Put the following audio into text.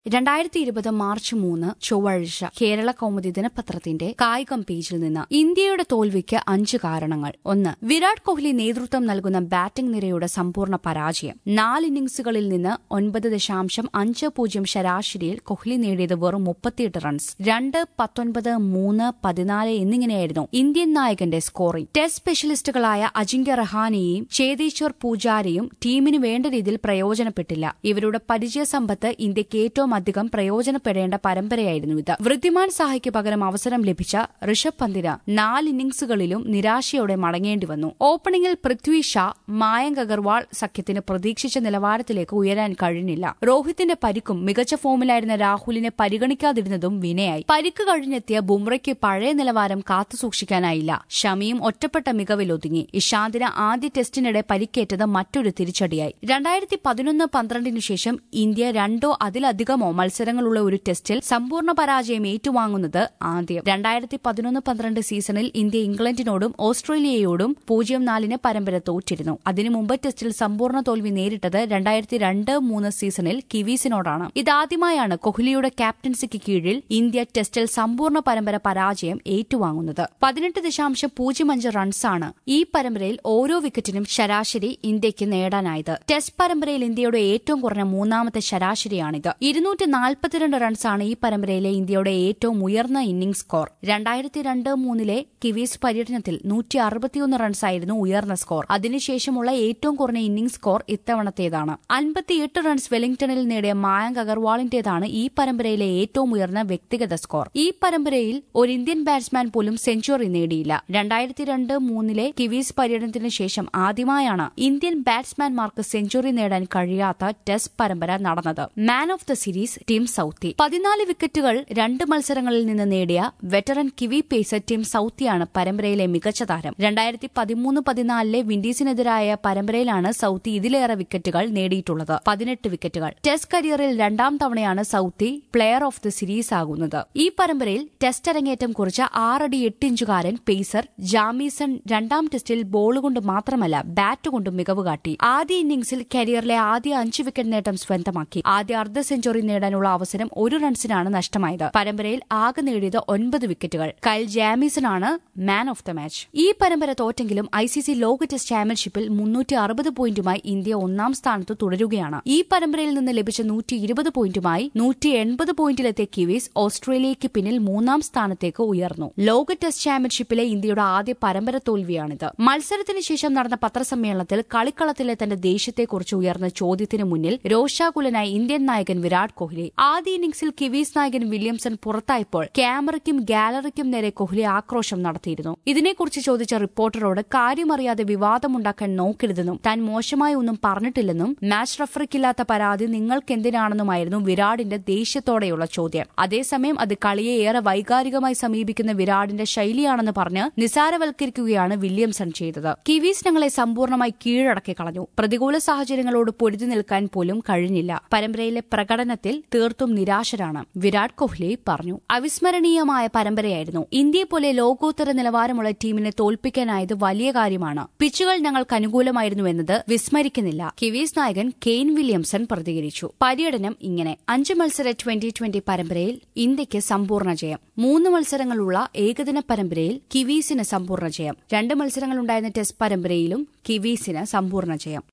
രണ്ടായിരത്തി ഇരുപത് മാർച്ച് മൂന്ന് ചൊവ്വാഴ്ച കേരള കൗമുദി ദിനപത്രത്തിന്റെ കായികം പേജിൽ നിന്ന് ഇന്ത്യയുടെ തോൽവിക്ക് അഞ്ച് കാരണങ്ങൾ ഒന്ന് വിരാട് കോഹ്ലി നേതൃത്വം നൽകുന്ന ബാറ്റിംഗ് നിരയുടെ സമ്പൂർണ്ണ പരാജയം നാല് ഇന്നിംഗ്സുകളിൽ നിന്ന് ഒൻപത് ദശാംശം അഞ്ച് പൂജ്യം ശരാശരിയിൽ കോഹ്ലി നേടിയത് വെറും മുപ്പത്തിയെട്ട് റൺസ് രണ്ട് പത്തൊൻപത് മൂന്ന് പതിനാല് എന്നിങ്ങനെയായിരുന്നു ഇന്ത്യൻ നായകന്റെ സ്കോറിംഗ് ടെസ്റ്റ് സ്പെഷ്യലിസ്റ്റുകളായ അജിങ്ക്യ റഹാനെയും ചേതേശ്വർ പൂജാരയും ടീമിന് വേണ്ട രീതിയിൽ പ്രയോജനപ്പെട്ടില്ല ഇവരുടെ പരിചയസമ്പത്ത് ഇന്ത്യക്ക് ഏറ്റവും അധികം പ്രയോജനപ്പെടേണ്ട പരമ്പരയായിരുന്നു ഇത് വൃദ്ധിമാൻ സാഹയ്ക്ക് പകരം അവസരം ലഭിച്ച ഋഷഭ് പന്തിന് നാല് ഇന്നിംഗ്സുകളിലും നിരാശയോടെ മടങ്ങേണ്ടി വന്നു ഓപ്പണിംഗിൽ പൃഥ്വി ഷാ മായങ്ക് അഗർവാൾ സഖ്യത്തിന് പ്രതീക്ഷിച്ച നിലവാരത്തിലേക്ക് ഉയരാൻ കഴിഞ്ഞില്ല രോഹിത്തിന്റെ പരിക്കും മികച്ച ഫോമിലായിരുന്ന രാഹുലിനെ പരിഗണിക്കാതിരുന്നതും വിനയായി പരിക്ക് കഴിഞ്ഞെത്തിയ ബുംറയ്ക്ക് പഴയ നിലവാരം കാത്തുസൂക്ഷിക്കാനായില്ല ഷമിയും ഒറ്റപ്പെട്ട മികവിൽ ഒതുങ്ങി ഇഷാന്തിന് ആദ്യ ടെസ്റ്റിനിടെ പരിക്കേറ്റത് മറ്റൊരു തിരിച്ചടിയായി രണ്ടായിരത്തി പതിനൊന്ന് പന്ത്രണ്ടിനു ശേഷം ഇന്ത്യ രണ്ടോ അതിലധികമോ മത്സരങ്ങളുള്ള ഒരു ടെസ്റ്റിൽ സമ്പൂർണ്ണ പരാജയം ഏറ്റുവാങ്ങുന്നത് ആദ്യം രണ്ടായിരത്തി പതിനൊന്ന് പന്ത്രണ്ട് സീസണിൽ ഇന്ത്യ ഇംഗ്ലണ്ടിനോടും ഓസ്ട്രേലിയയോടും പൂജ്യം നാലിന് പരമ്പര തോറ്റിരുന്നു അതിനു മുമ്പ് ടെസ്റ്റിൽ സമ്പൂർണ്ണ തോൽവി നേരിട്ടത് രണ്ടായിരത്തി രണ്ട് മൂന്ന് സീസണിൽ കിവീസിനോടാണ് ഇതാദ്യമായാണ് കോഹ്ലിയുടെ ക്യാപ്റ്റൻസിക്ക് കീഴിൽ ഇന്ത്യ ടെസ്റ്റിൽ സമ്പൂർണ്ണ പരമ്പര പരാജയം ഏറ്റുവാങ്ങുന്നത് പതിനെട്ട് ദശാംശം പൂജ്യം അഞ്ച് റൺസാണ് ഈ പരമ്പരയിൽ ഓരോ വിക്കറ്റിനും ശരാശരി ഇന്ത്യക്ക് നേടാനായത് ടെസ്റ്റ് പരമ്പരയിൽ ഇന്ത്യയുടെ ഏറ്റവും കുറഞ്ഞ മൂന്നാമത്തെ ശരാശരിയാണിത് ഇരുന്നൂറ്റി നാൽപ്പത്തിരണ്ട് റൺസാണ് ഈ പരമ്പരയിലെ ഇന്ത്യയുടെ ഏറ്റവും ഉയർന്ന ഇന്നിംഗ്സ് സ്കോർ രണ്ടായിരത്തി രണ്ട് മൂന്നിലെ കിവീസ് പര്യടനത്തിൽ നൂറ്റി അറുപത്തിയൊന്ന് റൺസായിരുന്നു ഉയർന്ന സ്കോർ അതിനുശേഷമുള്ള ഏറ്റവും കുറഞ്ഞ ഇന്നിംഗ്സ് സ്കോർ ഇത്തവണത്തേതാണ് അൻപത്തിയെട്ട് റൺസ് വെലിംഗ്ടണിൽ നേടിയ മായങ്ക് അഗർവാളിന്റേതാണ് ഈ പരമ്പരയിലെ ഏറ്റവും ഉയർന്ന വ്യക്തിഗത സ്കോർ ഈ പരമ്പരയിൽ ഒരു ഇന്ത്യൻ ബാറ്റ്സ്മാൻ പോലും സെഞ്ചുറി നേടിയില്ല രണ്ടായിരത്തി രണ്ട് മൂന്നിലെ കിവീസ് പര്യടനത്തിന് ശേഷം ആദ്യമായാണ് ഇന്ത്യൻ ബാറ്റ്സ്മാൻമാർക്ക് സെഞ്ചുറി നേടാൻ കഴിയാത്ത ടെസ്റ്റ് പരമ്പര നടന്നത് man of the series Tim Southee പതിനാല് വിക്കറ്റുകൾ രണ്ട് മത്സരങ്ങളിൽ നിന്ന് നേടിയ വെറ്ററൻ കിവി പേസർ ടീം സൌത്തിയാണ് പരമ്പരയിലെ മികച്ച താരം രണ്ടായിരത്തി പതിമൂന്ന് പതിനാലിലെ വിൻഡീസിനെതിരായ പരമ്പരയിലാണ് സൌത്തി ഇതിലേറെ വിക്കറ്റുകൾ നേടിയിട്ടുള്ളത് പതിനെട്ട് വിക്കറ്റുകൾ ടെസ്റ്റ് കരിയറിൽ രണ്ടാം തവണയാണ് Southee player of the series ആകുന്നത് ഈ പരമ്പരയിൽ ടെസ്റ്റ് അരങ്ങേറ്റം കുറിച്ച ആറടി എട്ട് ഇഞ്ചുകാരൻ പേസർ ജാമീസൺ രണ്ടാം ടെസ്റ്റിൽ ബോളുകൊണ്ട് മാത്രമല്ല ബാറ്റ് കൊണ്ടും മികവ് കാട്ടി ആദ്യ ഇന്നിംഗ്സിൽ കരിയറിലെ ആദ്യ അഞ്ച് വിക്കറ്റ് നേട്ടം സ്വന്തമാക്കി ആദ്യ അർദ്ധ സെഞ്ചുറി നേടാനുള്ള അവസരം ഒരു റൺസിനാണ് നഷ്ടമായത് പരമ്പരയിൽ ആകെ നേടിയത് ഒൻപത് വിക്കറ്റുകൾ കൈൽ ജാമീസണാണ് മാൻ ഓഫ് ദ മാച്ച് ഈ പരമ്പര തോറ്റെങ്കിലും ഐ സി സി ലോക ടെസ്റ്റ് ചാമ്പ്യൻഷിപ്പിൽ മുന്നൂറ്റി അറുപത് പോയിന്റുമായി ഇന്ത്യ ഒന്നാം സ്ഥാനത്ത് തുടരുകയാണ് ഈ പരമ്പരയിൽ നിന്ന് ലഭിച്ച നൂറ്റി ഇരുപത് പോയിന്റുമായി നൂറ്റി എൺപത് പോയിന്റിലെത്തിയ കിവീസ് ഓസ്ട്രേലിയയ്ക്ക് പിന്നിൽ മൂന്നാം സ്ഥാനത്തേക്ക് ഉയർന്നു ലോക ടെസ്റ്റ് ചാമ്പ്യൻഷിപ്പിലെ ഇന്ത്യയുടെ ആദ്യ പരമ്പര തോൽവിയാണിത് മത്സരത്തിന് ശേഷം നടന്ന പത്രസമ്മേളനത്തിൽ കളിക്കളത്തിലെ തന്റെ ദേഷ്യത്തെക്കുറിച്ച് ഉയർന്ന ചോദ്യത്തിന് മുന്നിൽ രോഷാകുലനായി ഇന്ത്യൻ നായകൻ വിരാട് കോഹ്ലി ആദ്യ ഇന്നിംഗ്സിൽ കിവീസ് നായകൻ വില്യംസൺ പുറത്തായപ്പോൾ ക്യാമറയ്ക്കും ഗാലറിക്കും നേരെ കോഹ്ലി ആക്രോശം നടത്തിയിരുന്നു ഇതിനെക്കുറിച്ച് ചോദിച്ച റിപ്പോർട്ടറോട് കാര്യമറിയാതെ വിവാദമുണ്ടാക്കാൻ നോക്കരുതെന്നും താൻ മോശമായി ഒന്നും പറഞ്ഞിട്ടില്ലെന്നും മാച്ച് റഫറിക്കില്ലാത്ത പരാതി നിങ്ങൾക്കെന്തിനാണെന്നുമായിരുന്നു വിരാടിന്റെ ദേഷ്യത്തോടെയുള്ള ചോദ്യം അതേസമയം അത് കളിയെ ഏറെ വൈകാരികമായി സമീപിക്കുന്ന വിരാടിന്റെ ശൈലിയാണെന്ന് പറഞ്ഞ് നിസാരവൽക്കരിക്കുകയാണ് വില്യംസൺ ചെയ്തത് കിവീസ് ഞങ്ങളെ സമ്പൂർണ്ണമായി കീഴടക്കി കളഞ്ഞു പ്രതികൂല സാഹചര്യങ്ങളോട് പൊരുതി നിൽക്കാൻ പോലും കഴിഞ്ഞില്ല പരമ്പരയിലെ പ്രകടനത്തിൽ തീർത്തും നിരാശരാണ് വിരാട് കോഹ്ലി പറഞ്ഞു അവിസ്മരണീയമായ പരമ്പരയായിരുന്നു ഇന്ത്യയെ പോലെ ലോകോത്തര നിലവാരമുള്ള ടീമിനെ തോൽപ്പിക്കാനായത് വലിയ കാര്യമാണ് പിച്ചുകൾ ഞങ്ങൾക്ക് അനുകൂലമായിരുന്നു എന്നത് വിസ്മരിക്കുന്നില്ല കിവീസ് നായകൻ കെയ്ൻ വില്യംസൺ പ്രതികരിച്ചു പര്യടനം ഇങ്ങനെ അഞ്ച് മത്സര ട്വന്റി ട്വന്റി പരമ്പരയിൽ ഇന്ത്യയ്ക്ക് സമ്പൂർണ്ണ ജയം മൂന്ന് മത്സരങ്ങളുള്ള ഏകദിന പരമ്പരയിൽ കിവീസിന് സമ്പൂർണ്ണ ജയം രണ്ട് മത്സരങ്ങളുണ്ടായിരുന്ന ടെസ്റ്റ് പരമ്പരയിലും കിവീസിന് സമ്പൂർണ്ണ ജയം